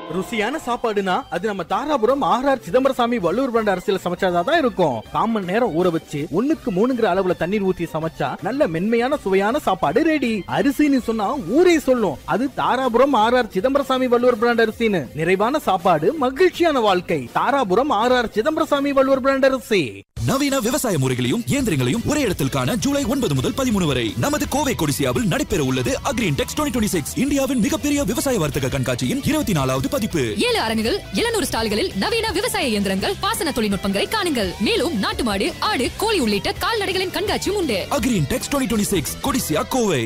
ருசியான சாப்பாடுனா அது நம்ம தாராபுரம் ஆர்ஆர் சிதம்பரசாமி வள்ளுவர் பிராண்ட் அரிசியில சமைச்சாதான் இருக்கும் காமன் நேரம் ஊற வச்சு ஒண்ணுக்கு மூணுங்கிற அளவுல தண்ணீர் ஊத்தி சமைச்சா நல்ல மென்மையான சுவையான சாப்பாடு ரெடி அரிசின்னு சொன்னா ஊரே சொல்லும் அது தாராபுரம் ஆர்ஆர் சிதம்பரசாமி வள்ளுவர் பிராண்ட் அரிசின்னு நிறைவான சாப்பாடு மகிழ்ச்சியான வாழ்க்கை தாராபுரம் ஆர்ஆர் சிதம்பரசாமி வள்ளுவர் பிராண்ட் அரிசி நவீன விவசாய முறைகளையும் இயந்திரங்களையும் ஒரே இடத்தில் காண ஜூலை ஒன்பது முதல் பதிமூணு வரை நமது கோவை கொடிசியாவில் நடைபெற உள்ளது அக்ரீன் டெக்ஸ் டுவெண்ட்டி சிக்ஸ் இந்தியாவின் மிகப்பெரிய விவசாய வர்த்தக கண்காட்சியின் இருபத்தி நாலாவது பதிப்பு ஏழு அரங்குகள் எழுநூறு ஸ்டால்களில் நவீன விவசாய இயந்திரங்கள் பாசன தொழில்நுட்பங்களை காணுங்கள் மேலும் நாட்டு மாடு ஆடு கோழி உள்ளிட்ட கால்நடைகளின் கண்காட்சியும் உண்டு Agrintex twenty six Codissia Kovai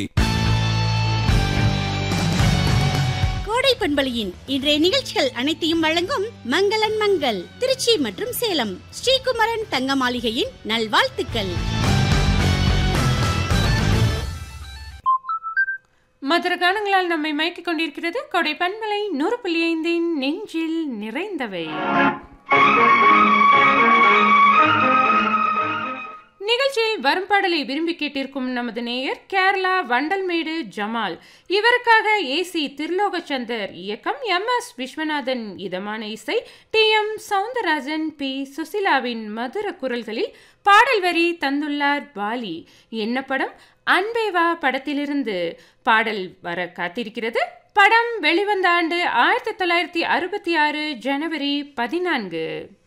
கோடை பண்பலியின் இன்றைய நிகழ்ச்சிகள் அனைத்தையும் வழங்கும் மங்களன் மங்கள் திருச்சி மற்றும் சேலம் ஸ்ரீகுமரன் தங்க மாளிகையின் நல்வாழ்த்துக்கள் மதுர கானங்களால் நம்மை மயக்கிக் கொண்டிருக்கிறது கொடை பன்மலை நூறு புள்ளி ஐந்தின் நெஞ்சில் நிறைந்தவை நிகழ்ச்சியில் வரும் பாடலை விரும்பி கேட்டிருக்கும் நமது நேயர் கேரளா வண்டல்மேடு ஜமால் இவருக்காக ஏசி திருலோகச்சந்தர் இயக்கம் எம் எஸ் விஸ்வநாதன் இதமான இசை டி எம் சவுந்தரராஜன் பி சுசிலாவின் மதுர குரல்களில் பாடல் வரி தந்துள்ளார் பாலி என்ன படம் அன்பேவா படத்திலிருந்து பாடல் வர காத்திருக்கிறது படம் வெளிவந்த ஆண்டு ஆயிரத்தி தொள்ளாயிரத்தி அறுபத்தி ஆறு ஜனவரி பதினான்கு